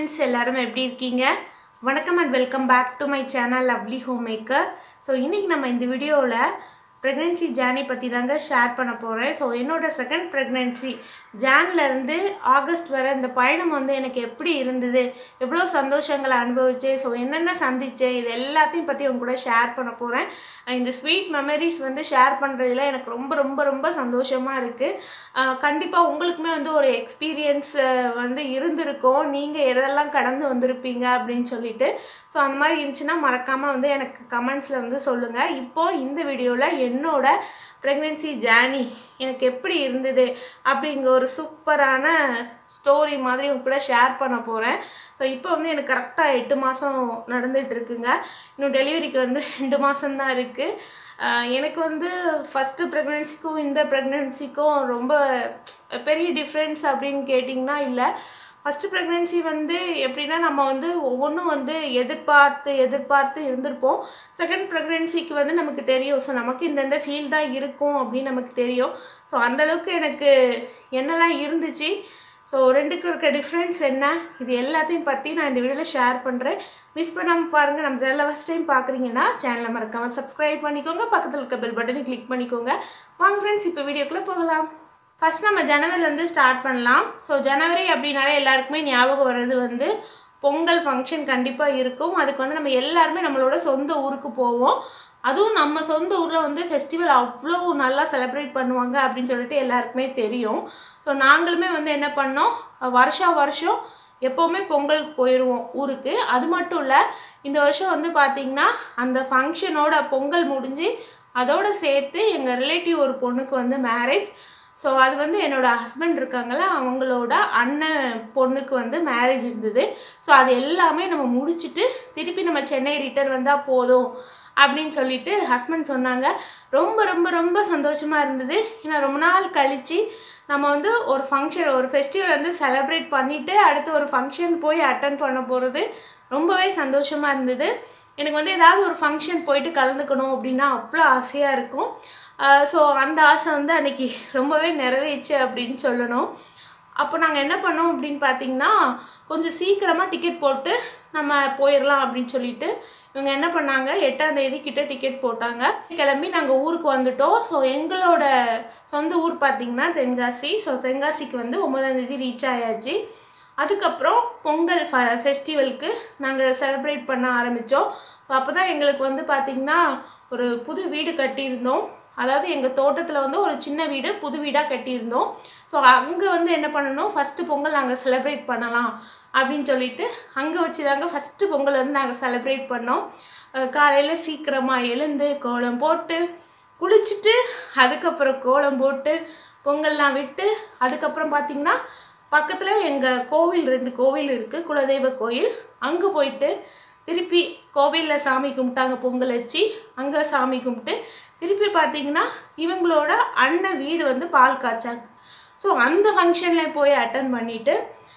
friends எல்லாரும் எப்படி இருக்கீங்க வணக்கம் and welcome back to my channel lovely home maker so இன்றைக்கி நம்ம இந்த வீடியோவில் ப்ரெக்னென்சி ஜேர்னி பற்றி தாங்க ஷேர் பண்ண போகிறேன் ஸோ என்னோட செகண்ட் ப்ரெக்னென்சி ஜான்லேருந்து ஆகஸ்ட் வரை இந்த பயணம் வந்து எனக்கு எப்படி இருந்தது எவ்வளோ சந்தோஷங்களை அனுபவிச்சேன் ஸோ என்னென்ன சந்தித்தேன் இது எல்லாத்தையும் பற்றி உங்க கூட ஷேர் பண்ண போகிறேன் இந்த ஸ்வீட் மெமரிஸ் வந்து ஷேர் பண்ணுறதுல எனக்கு ரொம்ப ரொம்ப ரொம்ப சந்தோஷமாக இருக்குது கண்டிப்பாக உங்களுக்குமே வந்து ஒரு எக்ஸ்பீரியன்ஸ் வந்து இருந்திருக்கும் நீங்கள் எதெல்லாம் கடந்து வந்திருப்பீங்க அப்படின்னு சொல்லிட்டு ஸோ அந்த மாதிரி இருந்துச்சுன்னா மறக்காமல் வந்து எனக்கு கமெண்ட்ஸில் வந்து சொல்லுங்கள் இப்போது இந்த வீடியோவில் என்னோட ப்ரெக்னென்சி ஜேர்னி எனக்கு எப்படி இருந்தது அப்படிங்கிற ஒரு சூப்பரான ஸ்டோரி மாதிரி உங்க கூட ஷேர் பண்ண போகிறேன் ஸோ இப்போ வந்து எனக்கு கரெக்டாக எட்டு மாதம் நடந்துகிட்டு இருக்குங்க இன்னும் டெலிவரிக்கு வந்து ரெண்டு மாதம்தான் இருக்குது எனக்கு வந்து ஃபஸ்ட்டு ப்ரெக்னென்சிக்கும் இந்த ப்ரெக்னென்சிக்கும் ரொம்ப பெரிய டிஃப்ரென்ஸ் அப்படின்னு கேட்டிங்கன்னா இல்லை ஃபஸ்ட்டு ப்ரெக்னென்சி வந்து எப்படின்னா நம்ம வந்து ஒவ்வொன்றும் வந்து எதிர்பார்த்து எதிர்பார்த்து இருந்திருப்போம் செகண்ட் ப்ரெக்னென்சிக்கு வந்து நமக்கு தெரியும் ஸோ நமக்கு இந்தந்த ஃபீல் தான் இருக்கும் அப்படின்னு நமக்கு தெரியும் ஸோ அந்தளவுக்கு எனக்கு என்னெல்லாம் இருந்துச்சு ஸோ ரெண்டுக்கு இருக்க டிஃப்ரென்ஸ் என்ன இது எல்லாத்தையும் பற்றி நான் இந்த வீடியோவில் ஷேர் பண்ணுறேன் மிஸ் பண்ணாமல் பாருங்கள் நம்ம சேனலில் ஃபஸ்ட் டைம் பார்க்குறீங்கன்னா சேனலை மறக்காமல் சப்ஸ்கிரைப் பண்ணிக்கோங்க பக்கத்தில் இருக்க பெல் பட்டனை கிளிக் பண்ணிக்கோங்க வாங்க ஃப்ரெண்ட்ஸ் இப்போ வீடியோக்குள்ளே போகலாம் ஃபஸ்ட் நம்ம ஜனவரிலேருந்து ஸ்டார்ட் பண்ணலாம் ஸோ ஜனவரி அப்படின்னாலே எல்லாருக்குமே ஞாபகம் வர்றது வந்து பொங்கல் ஃபங்க்ஷன் கண்டிப்பாக இருக்கும் அதுக்கு வந்து நம்ம எல்லாருமே நம்மளோட சொந்த ஊருக்கு போவோம் அதுவும் நம்ம சொந்த ஊரில் வந்து ஃபெஸ்டிவல் அவ்வளோ நல்லா செலிப்ரேட் பண்ணுவாங்க அப்படின்னு சொல்லிட்டு எல்லாருக்குமே தெரியும் ஸோ நாங்களுமே வந்து என்ன பண்ணோம் வருஷம் வருஷம் எப்போவுமே பொங்கலுக்கு போயிடுவோம் ஊருக்கு அது மட்டும் இல்லை இந்த வருஷம் வந்து பார்த்திங்கன்னா அந்த ஃபங்க்ஷனோட பொங்கல் முடிஞ்சு அதோடு சேர்த்து எங்கள் ரிலேட்டிவ் ஒரு பொண்ணுக்கு வந்து மேரேஜ் ஸோ அது வந்து என்னோடய ஹஸ்பண்ட் இருக்காங்கள அவங்களோட அண்ணன் பொண்ணுக்கு வந்து மேரேஜ் இருந்தது ஸோ அது எல்லாமே நம்ம முடிச்சுட்டு திருப்பி நம்ம சென்னை ரிட்டர்ன் வந்தால் போதும் அப்படின்னு சொல்லிட்டு ஹஸ்பண்ட் சொன்னாங்க ரொம்ப ரொம்ப ரொம்ப சந்தோஷமாக இருந்தது ஏன்னா ரொம்ப நாள் கழித்து நம்ம வந்து ஒரு ஃபங்க்ஷன் ஒரு ஃபெஸ்டிவல் வந்து செலப்ரேட் பண்ணிவிட்டு அடுத்து ஒரு ஃபங்க்ஷன் போய் அட்டன் பண்ண போகிறது ரொம்பவே சந்தோஷமாக இருந்தது எனக்கு வந்து ஏதாவது ஒரு ஃபங்க்ஷன் போயிட்டு கலந்துக்கணும் அப்படின்னா அவ்வளோ ஆசையாக இருக்கும் ஸோ அந்த ஆசை வந்து அன்றைக்கி ரொம்பவே நிறைவேச்சு அப்படின்னு சொல்லணும் அப்போ நாங்கள் என்ன பண்ணோம் அப்படின்னு பார்த்தீங்கன்னா கொஞ்சம் சீக்கிரமாக டிக்கெட் போட்டு நம்ம போயிடலாம் அப்படின்னு சொல்லிட்டு இவங்க என்ன பண்ணாங்க எட்டாம் தேதி கிட்ட டிக்கெட் போட்டாங்க கிளம்பி நாங்கள் ஊருக்கு வந்துட்டோம் ஸோ எங்களோட சொந்த ஊர் பார்த்திங்கன்னா தென்காசி ஸோ தென்காசிக்கு வந்து ஒன்பதாம் தேதி ரீச் ஆயாச்சு அதுக்கப்புறம் பொங்கல் ஃப ஃபெஸ்டிவலுக்கு நாங்கள் செலிப்ரேட் பண்ண ஆரம்பித்தோம் ஸோ அப்போ தான் எங்களுக்கு வந்து பார்த்திங்கன்னா ஒரு புது வீடு கட்டியிருந்தோம் அதாவது எங்கள் தோட்டத்தில் வந்து ஒரு சின்ன வீடு புது வீடாக கட்டியிருந்தோம் ஸோ அங்கே வந்து என்ன பண்ணணும் ஃபஸ்ட்டு பொங்கல் நாங்கள் செலிப்ரேட் பண்ணலாம் அப்படின்னு சொல்லிட்டு அங்கே வச்சு தாங்க ஃபஸ்ட்டு பொங்கல் வந்து நாங்கள் செலிப்ரேட் பண்ணோம் காலையில் சீக்கிரமாக எழுந்து கோலம் போட்டு குளிச்சுட்டு அதுக்கப்புறம் கோலம் போட்டு பொங்கல்லாம் விட்டு அதுக்கப்புறம் பார்த்திங்கன்னா பக்கத்தில் எங்கள் கோவில் ரெண்டு கோவில் இருக்குது குலதெய்வ கோயில் அங்கே போயிட்டு திருப்பி கோவிலில் சாமி கும்பிட்டாங்க பொங்கல் வச்சு அங்கே சாமி கும்பிட்டு திருப்பி பார்த்தீங்கன்னா இவங்களோட அண்ணன் வீடு வந்து பால் காய்ச்சாங்க ஸோ அந்த ஃபங்க்ஷனில் போய் அட்டன் பண்ணிவிட்டு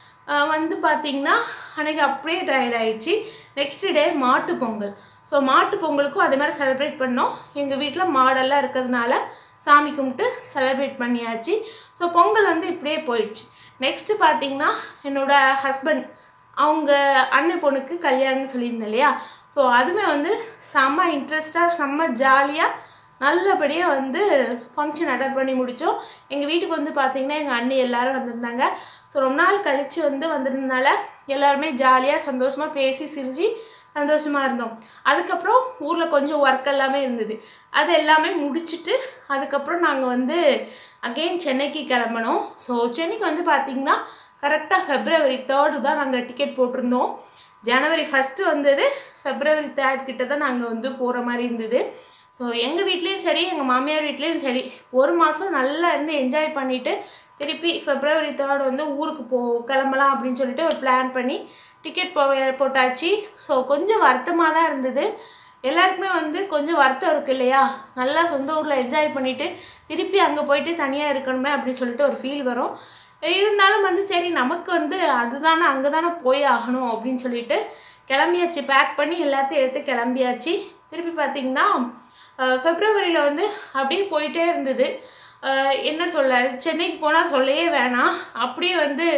வந்து பார்த்திங்கன்னா அன்றைக்கி அப்படியே டயர்ட் ஆகிடுச்சு நெக்ஸ்ட் டே மாட்டு பொங்கல் ஸோ மாட்டு பொங்கலுக்கும் அதே மாதிரி செலிப்ரேட் பண்ணோம் எங்கள் வீட்டில் மாடெல்லாம் இருக்கிறதுனால சாமி கும்பிட்டு செலிப்ரேட் பண்ணியாச்சு ஸோ பொங்கல் வந்து இப்படியே போயிடுச்சு நெக்ஸ்ட்டு பார்த்திங்கன்னா என்னோடய ஹஸ்பண்ட் அவங்க அண்ணன் பொண்ணுக்கு கல்யாணம்னு சொல்லியிருந்தேன் இல்லையா ஸோ அதுவுமே வந்து செம்ம இன்ட்ரெஸ்டாக செம்ம ஜாலியாக நல்லபடியாக வந்து ஃபங்க்ஷன் அட்டன் பண்ணி முடித்தோம் எங்கள் வீட்டுக்கு வந்து பார்த்திங்கன்னா எங்கள் அண்ணி எல்லோரும் வந்திருந்தாங்க ஸோ ரொம்ப நாள் கழித்து வந்து வந்திருந்தனால எல்லாருமே ஜாலியாக சந்தோஷமாக பேசி சிரித்து சந்தோஷமாக இருந்தோம் அதுக்கப்புறம் ஊரில் கொஞ்சம் ஒர்க் எல்லாமே இருந்தது அது எல்லாமே முடிச்சுட்டு அதுக்கப்புறம் நாங்கள் வந்து அகெயின் சென்னைக்கு கிளம்பினோம் ஸோ சென்னைக்கு வந்து பார்த்திங்கன்னா கரெக்டாக ஃபெப்ரவரி தேர்டு தான் நாங்கள் டிக்கெட் போட்டிருந்தோம் ஜனவரி ஃபஸ்ட்டு வந்தது ஃபெப்ரவரி தேர்ட் கிட்ட தான் நாங்கள் வந்து போகிற மாதிரி இருந்தது ஸோ எங்கள் வீட்லேயும் சரி எங்கள் மாமியார் வீட்லேயும் சரி ஒரு மாதம் நல்லா இருந்து என்ஜாய் பண்ணிவிட்டு திருப்பி ஃபெப்ரவரி தேர்ட் வந்து ஊருக்கு போ கிளம்பலாம் அப்படின்னு சொல்லிட்டு ஒரு பிளான் பண்ணி டிக்கெட் போ போட்டாச்சு ஸோ கொஞ்சம் வருத்தமாக தான் இருந்தது எல்லாருக்குமே வந்து கொஞ்சம் வருத்தம் இருக்குது இல்லையா நல்லா சொந்த ஊரில் என்ஜாய் பண்ணிவிட்டு திருப்பி அங்கே போயிட்டு தனியாக இருக்கணுமே அப்படின்னு சொல்லிட்டு ஒரு ஃபீல் வரும் இருந்தாலும் வந்து சரி நமக்கு வந்து அதுதானே அங்கே தானே போய் ஆகணும் அப்படின்னு சொல்லிட்டு கிளம்பியாச்சு பேக் பண்ணி எல்லாத்தையும் எடுத்து கிளம்பியாச்சு திருப்பி பார்த்திங்கன்னா ஃபெப்ரவரியில் வந்து அப்படியே போயிட்டே இருந்தது என்ன சொல்ல சென்னைக்கு போனால் சொல்லவே வேணாம் அப்படியே வந்து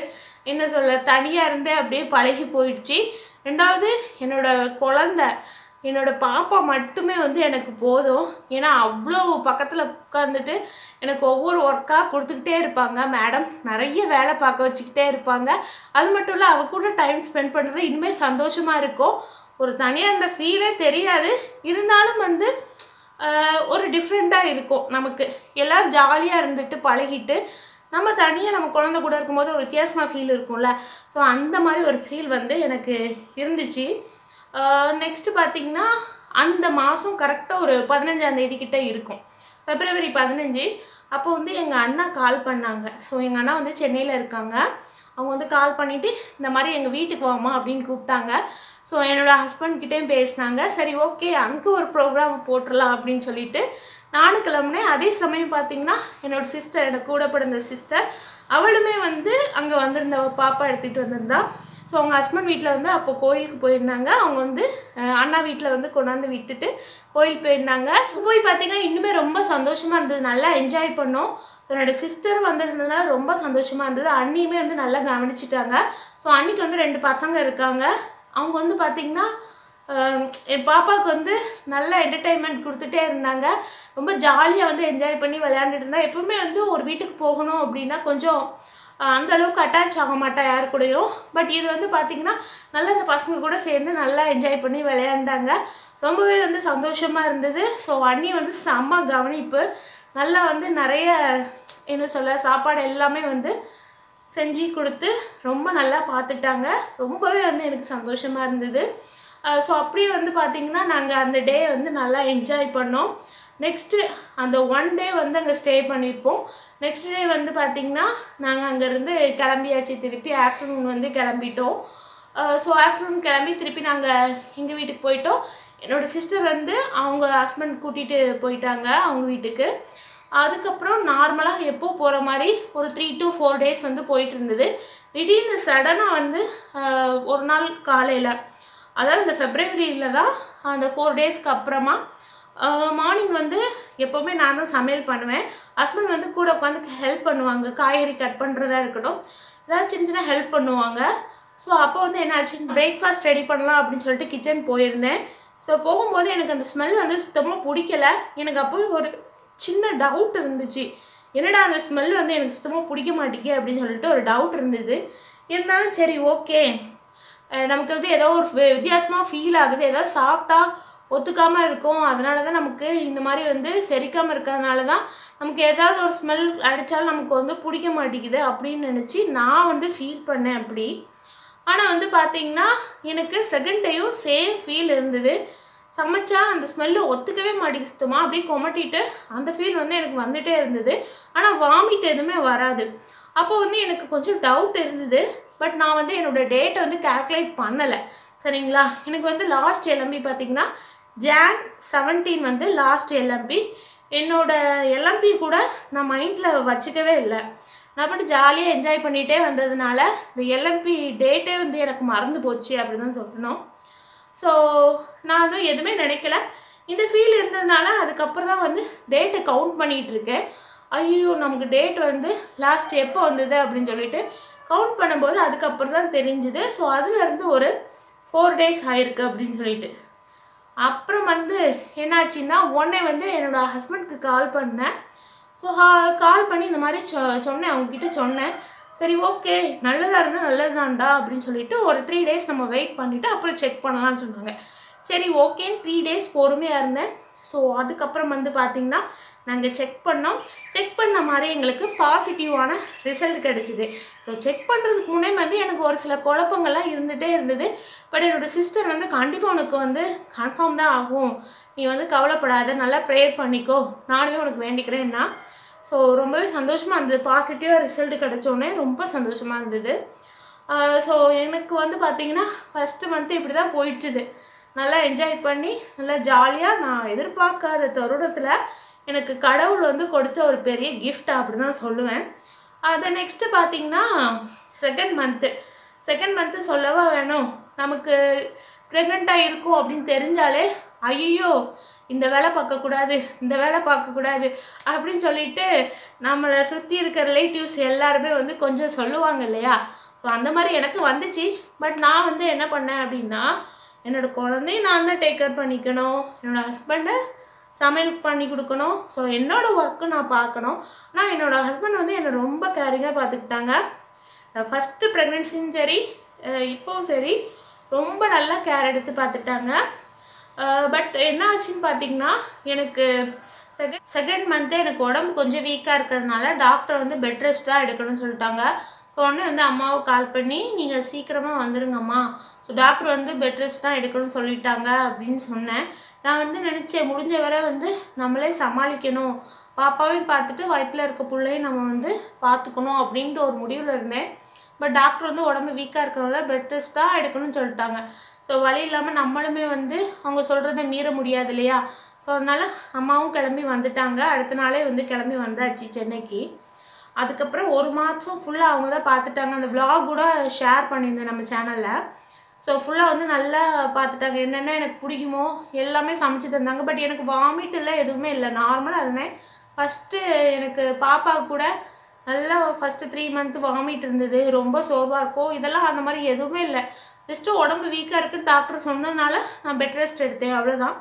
என்ன சொல்ல தனியாக இருந்தே அப்படியே பழகி போயிடுச்சு ரெண்டாவது என்னோட குழந்த என்னோட பாப்பா மட்டுமே வந்து எனக்கு போதும் ஏன்னா அவ்வளோ பக்கத்தில் உட்காந்துட்டு எனக்கு ஒவ்வொரு ஒர்க்காக கொடுத்துக்கிட்டே இருப்பாங்க மேடம் நிறைய வேலை பார்க்க வச்சுக்கிட்டே இருப்பாங்க அது மட்டும் இல்லை அவ கூட டைம் ஸ்பெண்ட் பண்ணுறது இனிமேல் சந்தோஷமாக இருக்கும் ஒரு தனியாக அந்த ஃபீலே தெரியாது இருந்தாலும் வந்து ஆஹ், ஒரு டிஃப்ரெண்ட்டாக இருக்கும் நமக்கு எல்லோரும் ஜாலியாக இருந்துட்டு பழகிட்டு நம்ம தனியாக நம்ம குழந்தை கூட இருக்கும்போது ஒரு வித்தியாசமாக ஃபீல் இருக்கும்ல ஸோ அந்த மாதிரி ஒரு ஃபீல் வந்து எனக்கு இருந்துச்சு நெக்ஸ்ட்டு பார்த்தீங்கன்னா அந்த மாதம் கரெக்டாக ஒரு பதினஞ்சாம் தேதி கிட்ட இருக்கும் பிப்ரவரி பதினஞ்சு அப்போ வந்து எங்கள் அண்ணா கால் பண்ணாங்க ஸோ எங்கள் அண்ணா வந்து சென்னையில் இருக்காங்க அவங்க வந்து கால் பண்ணிவிட்டு இந்த மாதிரி எங்கள் வீட்டுக்கு வாமா அப்படின்னு கூப்பிட்டாங்க ஸோ என்னோடய ஹஸ்பண்ட் கிட்டேயும் பேசினாங்க சரி ஓகே அங்கே ஒரு ப்ரோக்ராம் போட்டுடலாம் அப்படின்னு சொல்லிட்டு நானும் கிளம்புனேன் அதே சமயம் பார்த்தீங்கன்னா என்னோடய சிஸ்டர் எனக்கு கூட பிறந்த சிஸ்டர் அவளுமே வந்து அங்கே வந்திருந்த அவ பாப்பா எடுத்துகிட்டு வந்திருந்தா ஸோ அவங்க ஹஸ்பண்ட் வீட்டில் வந்து அப்போ கோயிலுக்கு போயிருந்தாங்க அவங்க வந்து அஹ், அண்ணா வீட்டில் வந்து கொண்டாந்து விட்டுட்டு கோயில் போயிருந்தாங்க ஸோ போய் பார்த்தீங்கன்னா இன்னுமே ரொம்ப சந்தோஷமாக இருந்தது நல்லா என்ஜாய் பண்ணோம் என்னோட சிஸ்டர் வந்திருந்ததுனால ரொம்ப சந்தோஷமாக இருந்தது அண்ணியுமே வந்து நல்லா கவனிச்சிட்டாங்க ஸோ அன்னிக்கு வந்து ரெண்டு பசங்க இருக்காங்க அவங்க வந்து பார்த்திங்கன்னா ஆஹ் என் பாப்பாவுக்கு வந்து நல்ல என்டர்டெயின்மெண்ட் கொடுத்துட்டே இருந்தாங்க ரொம்ப ஜாலியாக வந்து என்ஜாய் பண்ணி விளையாண்டுட்டு இருந்தா எப்பவுமே வந்து ஒரு வீட்டுக்கு போகணும் அப்படின்னா கொஞ்சம் ஆஹ் அந்த அளவுக்கு அட்டாச் ஆக மாட்டா யார் கூடயும் பட் இது வந்து பார்த்திங்கன்னா நல்லா இந்த பசங்க கூட சேர்ந்து நல்லா என்ஜாய் பண்ணி விளையாண்டாங்க ரொம்பவே வந்து சந்தோஷமாக இருந்தது ஸோ அண்ணி வந்து செம்ம கவனிப்பு நல்லா வந்து நிறைய என்ன சொல்ல சாப்பாடு எல்லாமே வந்து செஞ்சு கொடுத்து ரொம்ப நல்லா பார்த்துட்டாங்க ரொம்பவே வந்து எனக்கு சந்தோஷமாக இருந்தது ஸோ அப்படியே வந்து பார்த்திங்கன்னா நாங்கள் அந்த டே வந்து நல்லா என்ஜாய் பண்ணோம் நெக்ஸ்ட்டு அந்த ஒன் டே வந்து அங்கே ஸ்டே பண்ணியிருப்போம் நெக்ஸ்ட் டே வந்து பார்த்திங்கன்னா நாங்கள் அங்கேருந்து கிளம்பியாச்சு திருப்பி ஆஃப்டர்நூன் வந்து கிளம்பிட்டோம் ஸோ ஆஃப்டர்நூன் கிளம்பி திருப்பி நாங்கள் எங்கள் வீட்டுக்கு போயிட்டோம் என்னோடய சிஸ்டர் வந்து அவங்க ஹஸ்பண்ட் கூட்டிகிட்டு போயிட்டாங்க அவங்க வீட்டுக்கு அதுக்கப்புறம் நார்மலாக எப்போ போகிற மாதிரி ஒரு த்ரீ to ஃபோர் டேஸ் வந்து போயிட்டு இருந்தது திடீர்னு சடனாக வந்து ஆஹ், ஒரு நாள் காலையில் அதாவது இந்த ஃபெப்ரவரியில் தான் அந்த ஃபோர் டேஸ்க்கு அப்புறமா மார்னிங் வந்து எப்போவுமே நான் தான் சமையல் பண்ணுவேன் ஹஸ்பண்ட் வந்து கூட உட்காந்து ஹெல்ப் பண்ணுவாங்க காய்கறி கட் பண்ணுறதா இருக்கட்டும் ஏதாவது சின்ன சின்ன ஹெல்ப் பண்ணுவாங்க ஸோ அப்போ வந்து என்னாச்சு பிரேக்ஃபாஸ்ட் ரெடி பண்ணலாம் அப்படின்னு சொல்லிட்டு கிச்சன் போயிருந்தேன் ஸோ போகும்போது எனக்கு அந்த ஸ்மெல் வந்து சுத்தமாக பிடிக்கல எனக்கு அப்போ ஒரு சின்ன டவுட் இருந்துச்சு என்னடா அந்த ஸ்மெல் வந்து எனக்கு சுத்தமாக பிடிக்க மாட்டேங்கி அப்படின்னு சொல்லிட்டு ஒரு டவுட் இருந்தது இருந்தாலும் சரி ஓகே நமக்கு வந்து ஏதோ ஒரு வி- வித்தியாசமா ஃபீல் ஆகுது ஏதாவது சாப்பிட்டா ஒத்துக்காம இருக்கும் அதனால தான் நமக்கு இந்த மாதிரி வந்து செரிக்காமல் இருக்கிறதுனால தான் நமக்கு ஏதாவது ஒரு ஸ்மெல் அடித்தாலும் நமக்கு வந்து பிடிக்க மாட்டேங்குது அப்படின்னு நினச்சி நான் வந்து ஃபீல் பண்ணேன் அப்படி ஆனால் வந்து பார்த்தீங்கன்னா எனக்கு செகண்ட் டேயும் சேம் ஃபீல் இருந்தது சமைச்சா அந்த ஸ்மெல்லு ஒத்துக்கவே மாட்டேங்குது சுத்தமாக அப்படியே கொமட்டிட்டு அந்த ஃபீல் வந்து எனக்கு வந்துட்டே இருந்தது ஆனால் வாமிட் எதுவுமே வராது அப்போ வந்து எனக்கு கொஞ்சம் டவுட் இருந்தது பட் நான் வந்து என்னோட டேட்டை வந்து கால்குலேட் பண்ணலை சரிங்களா எனக்கு வந்து லாஸ்ட் எல்எம்பி பார்த்தீங்கன்னா ஜான் 17 வந்து லாஸ்ட் எல்எம்பி என்னோட எல்எம்பி கூட நான் மைண்டில் வச்சுக்கவே இல்லை நான் பாட்டு ஜாலியாக என்ஜாய் பண்ணிகிட்டே வந்ததுனால இந்த எல்எம்பி டேட்டே வந்து எனக்கு மறந்து போச்சு அப்படி தான் சொல்லணும் ஸோ நான் அதுவும் எதுவுமே நினைக்கல இந்த ஃபீல் இருந்ததுனால அதுக்கப்புறம் தான் வந்து டேட்டை கவுண்ட் பண்ணிகிட்டு இருக்கேன் ஐயோ நமக்கு டேட் வந்து லாஸ்ட் எப்போ வந்தது அப்படின்னு சொல்லிட்டு கவுண்ட் பண்ணும்போது அதுக்கப்புறம் தான் தெரிஞ்சுது ஸோ அதுலேருந்து ஒரு ஃபோர் டேஸ் ஆயிருக்கு அப்படின்னு சொல்லிட்டு அப்புறம் வந்து என்னாச்சுன்னா உடனே வந்து என்னோட ஹஸ்பண்ட்க்கு கால் பண்ணேன் ஸோ கால் பண்ணி இந்த மாதிரி சொ சொன்னேன் அவங்கக்கிட்ட சொன்னேன் சரி ஓகே நல்லதாக இருந்தால் நல்லதுதான்டா அப்படின்னு சொல்லிட்டு ஒரு த்ரீ டேஸ் நம்ம வெயிட் பண்ணிவிட்டு அப்புறம் செக் பண்ணலாம்னு சொன்னாங்க சரி ஓகேன்னு த்ரீ டேஸ் பொறுமையாக இருந்தேன் ஸோ அதுக்கப்புறம் வந்து பார்த்திங்கன்னா நாங்கள் செக் பண்ணோம் செக் பண்ண மாதிரி எங்களுக்கு பாசிட்டிவான ரிசல்ட் கிடச்சிது ஸோ செக் பண்ணுறதுக்கு முன்னே வந்து எனக்கு ஒரு சில குழப்பங்கள்லாம் இருந்துகிட்டே இருந்தது பட் என்னோடய சிஸ்டர் வந்து கண்டிப்பாக உனக்கு வந்து கன்ஃபார்ம் தான் ஆகும் நீ வந்து கவலைப்படாத நல்லா ப்ரேயர் பண்ணிக்கோ நானுமே உனக்கு வேண்டிக்கிறேன்னா ஸோ ரொம்பவே சந்தோஷமாக இருந்தது பாசிட்டிவாக ரிசல்ட் கிடச்சோடனே ரொம்ப சந்தோஷமாக இருந்தது ஸோ எனக்கு வந்து பார்த்திங்கன்னா ஃபஸ்ட்டு மந்த்து இப்படி தான் போயிடுச்சுது நல்லா என்ஜாய் பண்ணி நல்லா ஜாலியாக நான் எதிர்பார்க்காத தருணத்தில் எனக்கு கடவுள் வந்து கொடுத்த ஒரு பெரிய gift அப்படி தான் சொல்லுவேன் அதை நெக்ஸ்ட்டு பார்த்தீங்கன்னா செகண்ட் மந்த்து செகண்ட் மந்த்து சொல்லவா வேணும் நமக்கு ப்ரெக்னெண்ட்டாக இருக்கும் அப்படின்னு தெரிஞ்சாலே ஐயோ இந்த வேலை பார்க்கக்கூடாது இந்த வேலை பார்க்கக்கூடாது அப்படின்னு சொல்லிட்டு நம்மளை சுற்றி இருக்க ரிலேட்டிவ்ஸ் எல்லாருமே வந்து கொஞ்சம் சொல்லுவாங்க இல்லையா ஸோ ஸோ அந்த மாதிரி எனக்கு வந்துச்சு பட் நான் வந்து என்ன பண்ணேன் அப்படின்னா என்னோட குழந்தையும் நான் தான் டேக் கேர் பண்ணிக்கணும் என்னோட ஹஸ்பண்டை சமையல் பண்ணி கொடுக்கணும் ஸோ என்னோட ஒர்க்கு நான் பார்க்கணும் ஆனால் என்னோட ஹஸ்பண்ட் வந்து என்னை ரொம்ப கேரிங்காக பார்த்துக்கிட்டாங்க ஃபஸ்ட்டு ப்ரெக்னென்சியும் சரி அஹ் இப்போவும் சரி ரொம்ப நல்லா கேர் எடுத்து பார்த்துட்டாங்க பட் என்ன ஆச்சுன்னு பார்த்தீங்கன்னா எனக்கு செகண்ட் செகண்ட் மந்த்து எனக்கு உடம்பு கொஞ்சம் வீக்காக இருக்கிறதுனால டாக்டர் வந்து பெட் ரெஸ்ட் தான் எடுக்கணும்னு சொல்லிட்டாங்க ஸோ உடனே வந்து அம்மாவுக்கு கால் பண்ணி நீங்கள் சீக்கிரமாக வந்துருங்கம்மா ஸோ டாக்டர் வந்து பெட் ரெஸ்ட் தான் எடுக்கணும்னு சொல்லிட்டாங்க அப்படின்னு சொன்னேன் நான் வந்து நினச்சேன் முடிஞ்ச வரை வந்து நம்மளே சமாளிக்கணும் பாப்பாவையும் பார்த்துட்டு வயிற்றில் இருக்க பிள்ளையும் நம்ம வந்து பார்த்துக்கணும் அப்படின்ட்டு ஒரு முடிவில் இருந்தேன் பட் டாக்டர் வந்து உடம்பு வீக்காக இருக்கிறனால பெட் ரெஸ்ட் தான் எடுக்கணும்னு சொல்லிட்டாங்க ஸோ வழி இல்லாமல் நம்மளுமே வந்து அவங்க சொல்கிறத மீற முடியாது இல்லையா ஸோ அதனால் அம்மாவும் கிளம்பி வந்துட்டாங்க அடுத்த நாளே வந்து கிளம்பி வந்தாச்சு சென்னைக்கு அதுக்கப்புறம் ஒரு மாதம் ஃபுல்லாக அவங்க தான் பார்த்துட்டாங்க அந்த vlog கூட ஷேர் பண்ணியிருந்தேன் நம்ம சேனலில் ஸோ ஃபுல்லாக வந்து நல்லா பார்த்துட்டாங்க என்னென்ன எனக்கு பிடிக்குமோ எல்லாமே சமைச்சு தந்தாங்க பட் எனக்கு வாமிட் இல்லை எதுவுமே இல்லை நார்மலாக இருந்தேன் ஃபஸ்ட்டு எனக்கு பாப்பா கூட நல்லா ஃபஸ்ட்டு த்ரீ மந்த் வாமிட் இருந்தது ரொம்ப சோர்வாக இருக்கும் இதெல்லாம் அந்த மாதிரி எதுவுமே இல்லை ஜஸ்ட்டு உடம்பு வீக்காக இருக்குன்னு டாக்டர் சொன்னதுனால நான் பெட் ரெஸ்ட் எடுத்தேன் அவ்வளோதான்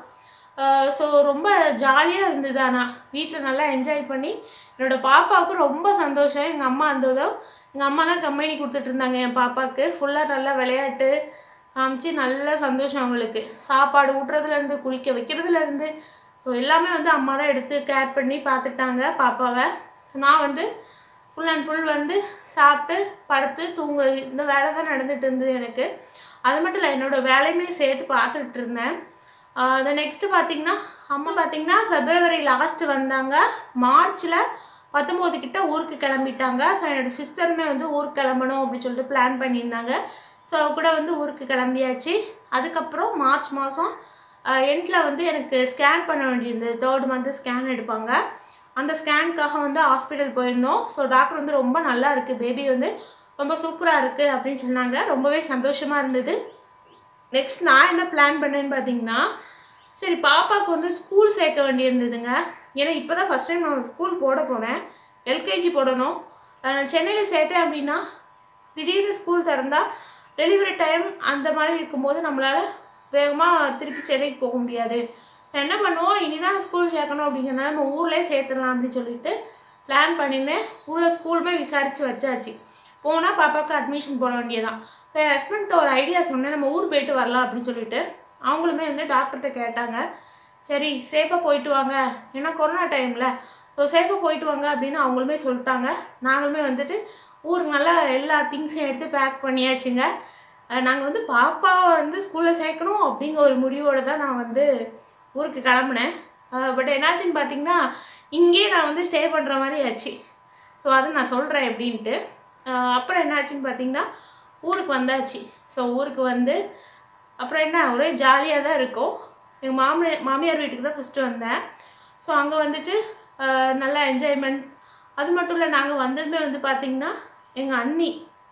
ஸோ ரொம்ப ஜாலியாக இருந்தது ஆனால் வீட்டில் நல்லா என்ஜாய் பண்ணி என்னோடய பாப்பாவுக்கு ரொம்ப சந்தோஷம் எங்கள் அம்மா இருந்ததும் எங்கள் அம்மா தான் கம்பெனி கொடுத்துட்டு இருந்தாங்க என் பாப்பாவுக்கு ஃபுல்லாக நல்லா விளையாட்டு காமிச்சு நல்ல சந்தோஷம் அவங்களுக்கு சாப்பாடு ஊட்டுறதுலேருந்து குளிக்க வைக்கிறதுலேருந்து ஸோ எல்லாமே வந்து அம்மா தான் எடுத்து கேர் பண்ணி பார்த்துட்டாங்க பாப்பாவை ஸோ நான் வந்து ஃபுல் அண்ட் ஃபுல் வந்து சாப்பிட்டு படுத்து தூங்க இந்த வேலை தான் நடந்துட்டு இருந்தது எனக்கு அது மட்டும் இல்லை என்னோடய வேலையுமே சேர்த்து பார்த்துட்டு இருந்தேன் அதை நெக்ஸ்ட்டு பார்த்தீங்கன்னா அம்மா பார்த்தீங்கன்னா ஃபெப்ரவரி லாஸ்ட்டு வந்தாங்க மார்ச்சில் பத்தொம்போது கிட்ட ஊருக்கு கிளம்பிட்டாங்க ஸோ என்னோட சிஸ்டருமே வந்து ஊருக்கு கிளம்பணும் அப்படின்னு சொல்லிட்டு பிளான் பண்ணியிருந்தாங்க ஸோ அவ கூட வந்து ஊருக்கு கிளம்பியாச்சு அதுக்கப்புறம் மார்ச் மாதம் எண்டில் வந்து எனக்கு ஸ்கேன் பண்ண வேண்டியிருந்தது தேர்ட் மந்த்து ஸ்கேன் எடுப்பாங்க அந்த ஸ்கேனுக்காக வந்து ஹாஸ்பிட்டல் போயிருந்தோம் ஸோ டாக்டர் வந்து ரொம்ப நல்லா இருக்குது பேபி வந்து ரொம்ப சூப்பராக இருக்குது அப்படின்னு சொன்னாங்க ரொம்பவே சந்தோஷமாக இருந்தது நெக்ஸ்ட் நான் என்ன பிளான் பண்ணேன்னு பார்த்தீங்கன்னா சரி பாப்பாவுக்கு வந்து ஸ்கூல் சேர்க்க வேண்டியிருந்ததுங்க ஏன்னா இப்போ தான் ஃபஸ்ட் டைம் நான் ஸ்கூல் போட போனேன் எல்கேஜி போடணும் நான் சென்னையில் சேர்த்தேன் அப்படின்னா திடீர்னு ஸ்கூல் திறந்தா டெலிவரி டைம் அந்த மாதிரி இருக்கும்போது நம்மளால் வேகமாக திருப்பி சென்னைக்கு போக முடியாது என்ன பண்ணுவோம் இனி தான் ஸ்கூல் சேர்க்கணும் அப்படிங்கிறனால நம்ம ஊர்லேயே சேர்த்துடலாம் அப்படின்னு சொல்லிட்டு பிளான் பண்ணியிருந்தேன் ஊரில் ஸ்கூலுமே விசாரித்து வச்சாச்சு போனால் பாப்பாவுக்கு அட்மிஷன் போட வேண்டியதான் இப்போ என் ஹஸ்பண்ட்கிட்ட ஒரு ஐடியா சொன்னேன் நம்ம ஊர் போயிட்டு வரலாம் அப்படின்னு சொல்லிட்டு அவங்களுமே வந்து டாக்டர்கிட்ட கேட்டாங்க சரி சேஃபாக போயிட்டு வாங்க ஏன்னா கொரோனா டைமில் ஸோ சேஃபாக போயிட்டு வாங்க அப்படின்னு அவங்களுமே சொல்லிட்டாங்க நாங்களுமே வந்துட்டு ஊருக்கு நல்லா எல்லா திங்ஸையும் எடுத்து பேக் பண்ணியாச்சுங்க நாங்கள் வந்து பாப்பாவை வந்து ஸ்கூலில் சேர்க்கணும் அப்படிங்கிற ஒரு முடிவோடு தான் நான் வந்து ஊருக்கு கிளம்புனேன் பட் என்னாச்சுன்னு பார்த்தீங்கன்னா இங்கேயே நான் வந்து ஸ்டே பண்ணுற மாதிரி ஆச்சு ஸோ அதை நான் சொல்கிறேன் எப்படின்ட்டு அஹ் அப்புறம் என்னாச்சுன்னு பார்த்தீங்கன்னா ஊருக்கு வந்தாச்சு ஸோ ஊருக்கு வந்து அப்புறம் என்ன ஒரே ஜாலியாக தான் இருக்கும் எங்கள் மாமியார் மாமியார் வீட்டுக்கு தான் ஃபஸ்ட்டு வந்தேன் ஸோ அங்கே வந்துட்டு அஹ் நல்லா என்ஜாய்மெண்ட் அது மட்டும் இல்லை நாங்கள் வந்ததுமே வந்து பார்த்திங்கன்னா எங்கள் அண்ணி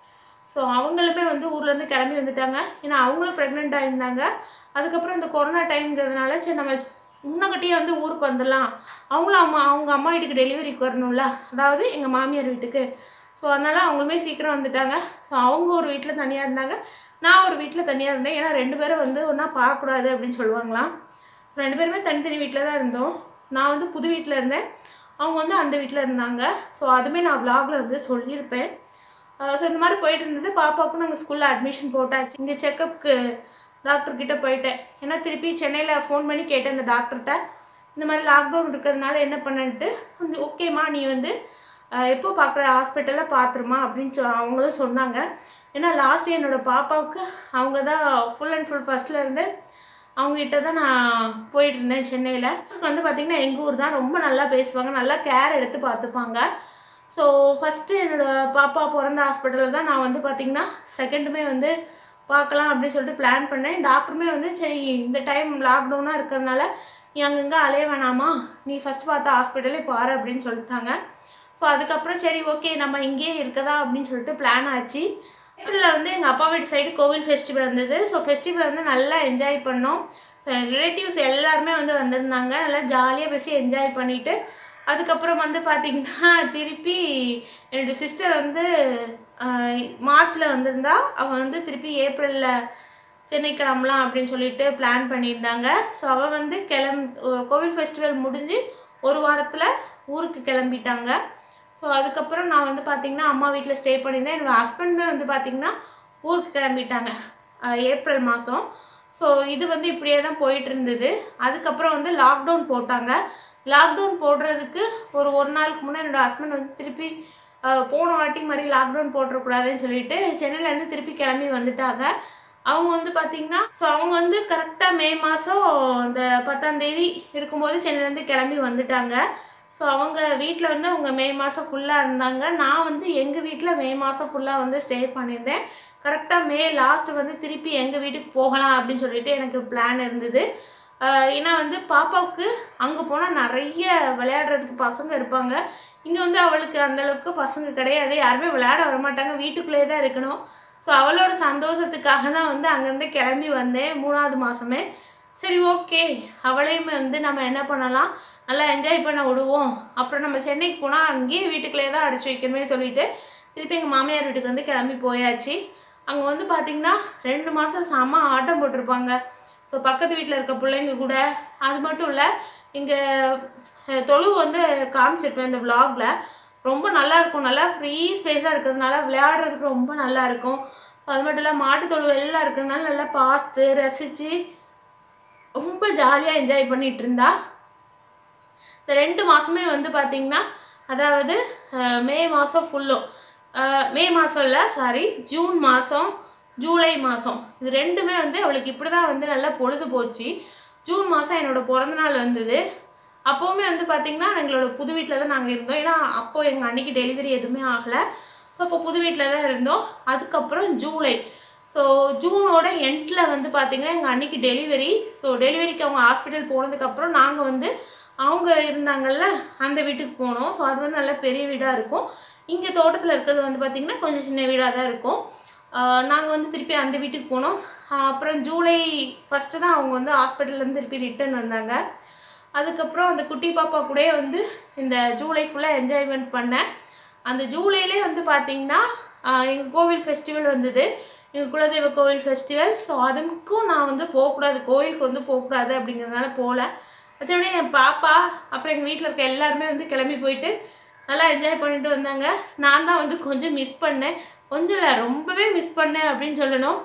ஸோ அவங்களுமே வந்து ஊர்லேருந்து கிளம்பி வந்துட்டாங்க ஏன்னா அவங்களும் ப்ரெக்னெண்ட் ஆகியிருந்தாங்க அதுக்கப்புறம் இந்த கொரோனா டைம்ங்கிறதுனால சரி நம்ம முன்னக்கட்டியே வந்து ஊருக்கு வந்துடலாம் அவங்களும் அம்மா அவங்க அம்மா வீட்டுக்கு டெலிவரிக்கு வரணும்ல அதாவது எங்கள் மாமியார் வீட்டுக்கு ஸோ அதனால் அவங்களுமே சீக்கிரம் வந்துட்டாங்க ஸோ அவங்க ஒரு வீட்டில் தனியாக இருந்தாங்க நான் ஒரு வீட்டில் தனியாக இருந்தேன் ஏன்னா ரெண்டு பேரும் வந்து ஒன்றா பார்க்கக்கூடாது அப்படின்னு சொல்லுவாங்களாம் ரெண்டு பேருமே தனித்தனி வீட்டில் தான் இருந்தோம் நான் வந்து புது வீட்டில் இருந்தேன் அவங்க வந்து அந்த வீட்டில் இருந்தாங்க ஸோ அதுவுமே நான் vlogல வந்து சொல்லியிருப்பேன் ஸோ இந்த மாதிரி போயிட்டு இருந்தது பாப்பாவுக்கும் நாங்கள் ஸ்கூலில் அட்மிஷன் போட்டாச்சு இங்கே செக்கப்புக்கு டாக்டர் கிட்ட போயிட்டேன் ஏன்னா திருப்பி சென்னையில் ஃபோன் பண்ணி கேட்டேன் இந்த டாக்டர்கிட்ட இந்த மாதிரி லாக்டவுன் இருக்கிறதுனால என்ன பண்ணன்ட்டு ஓகேம்மா நீ வந்து அஹ், எப்போ பார்க்குற ஹாஸ்பிட்டலில் பார்த்துருமா அப்படின்னு சொ அவங்களும் சொன்னாங்க ஏன்னா லாஸ்ட் என்னோட பாப்பாவுக்கு அவங்க தான் ஃபுல் அண்ட் ஃபுல் ஃபஸ்ட்டில் இருந்து அவங்ககிட்ட தான் நான் போயிட்டு இருந்தேன் சென்னையில் வந்து பார்த்திங்கன்னா எங்கள் ஊர் தான் ரொம்ப நல்லா பேசுவாங்க நல்லா கேர் எடுத்து பார்த்துப்பாங்க ஸோ ஃபஸ்ட்டு என்னோடய பாப்பா பிறந்த ஹாஸ்பிட்டலில் தான் நான் வந்து பார்த்திங்கன்னா செகண்டுமே வந்து பார்க்கலாம் அப்படின்னு சொல்லிட்டு பிளான் பண்ணேன் டாக்டருமே வந்து சரி இந்த டைம் லாக்டவுனாக இருக்கிறதுனால நீ அங்கங்கே அலைய வேணாமா நீ ஃபஸ்ட் பார்த்த ஹாஸ்பிட்டலே பாரு அப்படின்னு சொல்லிட்டாங்க ஸோ அதுக்கப்புறம் சரி ஓகே நம்ம இங்கேயே இருக்கதா அப்படின்னு சொல்லிட்டு பிளான் ஆச்சு ஏப்ரலில் வந்து எங்கள் அப்பா வீட்டு சைடு கோவில் ஃபெஸ்டிவல் இருந்தது ஸோ ஃபெஸ்டிவல் வந்து நல்லா என்ஜாய் பண்ணோம் ரிலேட்டிவ்ஸ் எல்லாருமே வந்து வந்திருந்தாங்க நல்லா ஜாலியாக பேசி என்ஜாய் பண்ணிவிட்டு அதுக்கப்புறம் வந்து பார்த்திங்கன்னா திருப்பி என்னோடய சிஸ்டர் வந்து மார்ச்சில் வந்திருந்தா அவள் வந்து திருப்பி ஏப்ரலில் சென்னை கிளம்பலாம் அப்படின்னு சொல்லிட்டு பிளான் பண்ணியிருந்தாங்க ஸோ அவள் வந்து கிளம் கோவில் ஃபெஸ்டிவல் முடிஞ்சு ஒரு வாரத்தில் ஊருக்கு கிளம்பிட்டாங்க ஸோ அதுக்கப்புறம் நான் வந்து பார்த்திங்கன்னா அம்மா வீட்டில் ஸ்டே பண்ணியிருந்தேன் என்னோடய ஹஸ்பண்டுமே வந்து பார்த்திங்கன்னா ஊருக்கு கிளம்பிட்டாங்க அஹ் ஏப்ரல் மாதம் ஸோ இது வந்து இப்படியே தான் போயிட்டு இருந்தது அதுக்கப்புறம் வந்து லாக்டவுன் போட்டாங்க லாக்டவுன் போடுறதுக்கு ஒரு ஒரு நாளுக்கு முன்னே என்னோடய ஹஸ்பண்ட் வந்து திருப்பி அஹ், போன வாட்டி மாதிரி லாக்டவுன் போட்டுறக்கூடாதுன்னு சொல்லிட்டு சென்னையிலேருந்து திருப்பி கிளம்பி வந்துட்டாங்க அவங்க வந்து பார்த்திங்கன்னா ஸோ அவங்க வந்து கரெக்டாக மே மாதம் இந்த பத்தாம் தேதி இருக்கும்போது சென்னையிலேருந்து கிளம்பி வந்துட்டாங்க ஸோ அவங்க வீட்டில் வந்து அவங்க மே மாதம் ஃபுல்லாக இருந்தாங்க நான் வந்து எங்கள் வீட்டில் மே மாதம் ஃபுல்லாக வந்து ஸ்டே பண்ணியிருந்தேன் கரெக்டாக மே லாஸ்ட் வந்து திருப்பி எங்கள் வீட்டுக்கு போகலாம் அப்படின்னு சொல்லிட்டு எனக்கு பிளான் இருந்தது ஆஹ் ஏன்னா வந்து பாப்பாவுக்கு அங்கே போனால் நிறைய விளையாடுறதுக்கு பசங்க இருப்பாங்க இங்கே வந்து அவளுக்கு அந்த அளவுக்கு பசங்க கிடையாது யாருமே விளையாட வரமாட்டாங்க வீட்டுக்குள்ளேயே தான் இருக்கணும் ஸோ அவளோட சந்தோஷத்துக்காக தான் வந்து அங்கேருந்து கிளம்பி வந்தேன் மூணாவது மாதமே சரி ஓகே அவளையுமே வந்து நம்ம என்ன பண்ணலாம் நல்லா என்ஜாய் பண்ண விடுவோம் அப்புறம் நம்ம சென்னைக்கு போனால் அங்கேயே வீட்டுக்குள்ளேயே தான் அடைச்சி வைக்கணுமே சொல்லிட்டு திருப்பி எங்கள் மாமியார் வீட்டுக்கு வந்து கிளம்பி போயாச்சு அங்கே வந்து பார்த்திங்கன்னா ரெண்டு மாதம் செம ஆட்டம் போட்டிருப்பாங்க ஸோ பக்கத்து வீட்டில் இருக்க பிள்ளைங்க கூட அது மட்டும் இல்லை இங்கே தொழு வந்து காமிச்சிருப்பேன் இந்த vlogல ரொம்ப நல்லா இருக்கும் நல்லா ஃப்ரீ ஸ்பேஸாக இருக்கிறதுனால விளையாடுறதுக்கு ரொம்ப நல்லா இருக்கும் அது மட்டும் இல்லை மாட்டு தொழு எல்லாம் இருக்கிறதுனால நல்லா பார்த்து ரசித்து ரொம்ப ஜாலியாக என்ஜாய் பண்ணிட்டு இருந்தா இந்த ரெண்டு மாதமே வந்து பார்த்திங்கன்னா அதாவது அஹ், மே மாதம் ஃபுல்லும் மே மாதம் இல்லை சாரி ஜூன் மாதம் ஜூலை மாதம் இது ரெண்டுமே வந்து அவளுக்கு இப்படி தான் வந்து நல்லா பொழுது போச்சு ஜூன் மாதம் என்னோட பிறந்தநாள் வந்தது அப்போவுமே வந்து பார்த்திங்கன்னா எங்களோட புது வீட்டில் தான் நாங்கள் இருந்தோம் ஏன்னா அப்போது எங்கள் அன்னைக்கு டெலிவரி எதுவுமே ஆகலை ஸோ அப்போ புது வீட்டில் தான் இருந்தோம் அதுக்கப்புறம் ஜூலை ஸோ ஜூனோட எண்டில் வந்து பார்த்திங்கன்னா எங்கள் அன்னைக்கு டெலிவரி ஸோ டெலிவரிக்கு அவங்க ஹாஸ்பிட்டல் போனதுக்கப்புறம் நாங்கள் வந்து அவங்க இருந்தாங்கல்ல அந்த வீட்டுக்கு போனோம் ஸோ அது வந்து நல்ல பெரிய வீடாக இருக்கும் இங்கே தோட்டத்தில் இருக்கிறது வந்து பார்த்திங்கன்னா கொஞ்சம் சின்ன வீடாக தான் இருக்கும் நாங்கள் வந்து திருப்பி அந்த வீட்டுக்கு போனோம் ஆஹ் அப்புறம் ஜூலை ஃபஸ்ட்டு தான் அவங்க வந்து ஹாஸ்பிட்டல்லேருந்து திருப்பி ரிட்டர்ன் வந்தாங்க அதுக்கப்புறம் அந்த குட்டி பாப்பா கூடயே வந்து இந்த ஜூலை ஃபுல்லாக என்ஜாய்மெண்ட் பண்ணேன் அந்த ஜூலையிலே வந்து பார்த்திங்கன்னா எங்கள் கோவில் ஃபெஸ்டிவல் வந்தது எங்கள் குலதெய்வ கோவில் ஃபெஸ்டிவல் ஸோ அதுக்கும் நான் வந்து போகக்கூடாது கோயிலுக்கு வந்து போகக்கூடாது அப்படிங்கிறதுனால போகல மற்றபடி என் பாப்பா அப்புறம் எங்கள் வீட்டில் இருக்க எல்லாருமே வந்து கிளம்பி போயிட்டு நல்லா என்ஜாய் பண்ணிட்டு வந்தாங்க நான் தான் வந்து கொஞ்சம் மிஸ் பண்ணேன் கொஞ்சம் இல்லை ரொம்பவே மிஸ் பண்ணேன் அப்படின்னு சொல்லணும்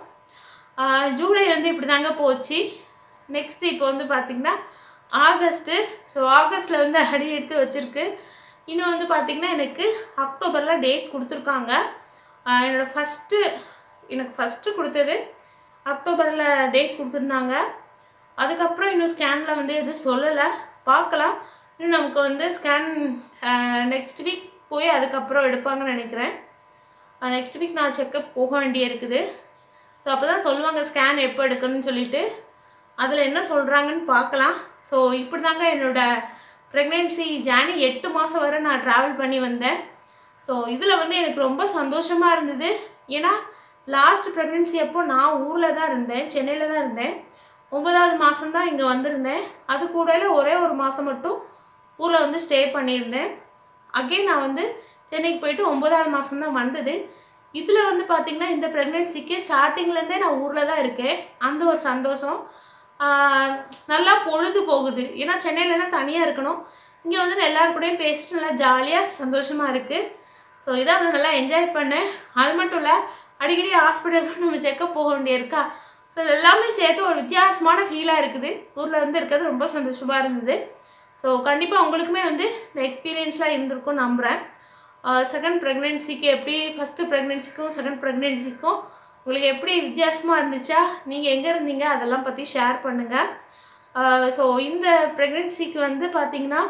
ஆஹ் ஜூலை வந்து இப்படி தாங்க போச்சு நெக்ஸ்ட் இப்போ வந்து பார்த்திங்கன்னா ஆகஸ்ட்டு ஸோ ஆகஸ்ட்டில் வந்து அடி எடுத்து வச்சுருக்கு இன்னும் வந்து பார்த்திங்கன்னா எனக்கு அக்டோபரில் டேட் கொடுத்துருக்காங்க ஆஹ் என்னோட ஃபஸ்ட்டு எனக்கு ஃபஸ்ட்டு கொடுத்தது அக்டோபரில் டேட் கொடுத்துருந்தாங்க அதுக்கப்புறம் இன்னும் ஸ்கேனில் வந்து எதுவும் சொல்லலை பார்க்கலாம் இன்னும் நமக்கு வந்து ஸ்கேன் நெக்ஸ்ட் வீக் போய் அதுக்கப்புறம் எடுப்பாங்கன்னு நினைக்கிறேன் நெக்ஸ்ட் வீக் நான் செக்கப் போக வேண்டிய இருக்குது ஸோ அப்போ தான் சொல்லுவாங்க ஸ்கேன் எப்போ எடுக்கணும்னு சொல்லிட்டு அதில் என்ன சொல்கிறாங்கன்னு பார்க்கலாம் ஸோ இப்படி தாங்க என்னோட ப்ரெக்னென்சி ஜேர்னி எட்டு மாதம் வரை நான் ட்ராவல் பண்ணி வந்தேன் ஸோ இதில் வந்து எனக்கு ரொம்ப சந்தோஷமாக இருந்தது ஏன்னா லாஸ்ட் ப்ரெக்னென்சி அப்போ நான் ஊரில் தான் இருந்தேன் சென்னையில் தான் இருந்தேன் ஒன்பதாவது மாதம் தான் இங்கே வந்திருந்தேன் அது கூடல ஒரே ஒரு மாதம் மட்டும் ஊரில் வந்து ஸ்டே பண்ணியிருந்தேன் அகைன் நான் வந்து சென்னைக்கு போயிட்டு ஒன்பதாவது மாதம் தான் வந்தது இதில் வந்து பார்த்திங்கன்னா இந்த ப்ரெக்னென்சிக்கு ஸ்டார்டிங்லேருந்தே நான் ஊரில் தான் இருக்கேன் அந்த ஒரு சந்தோஷம் ஆஹ் நல்லா பொழுது போகுது ஏன்னா சென்னையிலலாம் தனியாக இருக்கணும் இங்கே வந்து நான் எல்லாரு கூடயும் பேசிட்டு நல்லா ஜாலியாக சந்தோஷமாக இருக்குது ஸோ இதான் வந்து நல்லா என்ஜாய் பண்ணேன் அது மட்டும் இல்லை அடிக்கடி ஹாஸ்பிட்டலுக்கு நம்ம செக்கப் போக வேண்டியிருக்கா ஸோ எல்லாமே சேர்த்து ஒரு வித்தியாசமான ஃபீலாக இருக்குது ஊரில் வந்து இருக்கிறது ரொம்ப சந்தோஷமாக இருந்தது ஸோ கண்டிப்பாக உங்களுக்குமே வந்து இந்த எக்ஸ்பீரியன்ஸ்லாம் இருந்திருக்கும் நம்புகிறேன் செகண்ட் ப்ரெக்னென்சிக்கு எப்படி ஃபஸ்ட்டு ப்ரெக்னென்சிக்கும் செகண்ட் ப்ரெக்னென்சிக்கும் உங்களுக்கு எப்படி வித்தியாசமாக இருந்துச்சா நீங்கள் எங்கே இருந்தீங்க அதெல்லாம் பற்றி ஷேர் பண்ணுங்கள் ஸோ இந்த ப்ரெக்னென்சிக்கு வந்து பார்த்தீங்கன்னா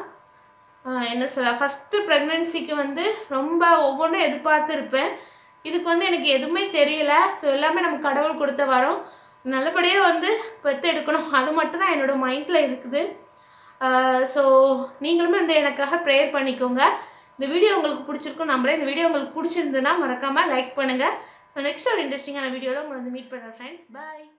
ஆஹ் என்ன சொல்ல ஃபஸ்ட்டு ப்ரெக்னென்சிக்கு வந்து ரொம்ப ஒவ்வொன்றும் எதிர்பார்த்து இருப்பேன் இதுக்கு வந்து எனக்கு எதுவுமே தெரியல ஸோ எல்லாமே நம்ம கடவுள் கொடுத்த வரோம் நல்லபடியாக வந்து பெற்று எடுக்கணும் அது மட்டும் தான் என்னோட மைண்டில் இருக்குது ஸோ நீங்களுமே வந்து எனக்காக ப்ரேயர் பண்ணிக்கோங்க இந்த வீடியோ உங்களுக்கு பிடிச்சிருக்கும் நம்புறேன் இந்த வீடியோ உங்களுக்கு பிடிச்சிருந்ததுன்னா மறக்காமல் லைக் பண்ணுங்கள் நெக்ஸ்ட் ஒரு இன்ட்ரெஸ்டிங்கான வீடியோவில் உங்களை வந்து மீட் பண்ணுறேன் ஃப்ரெண்ட்ஸ் பாய்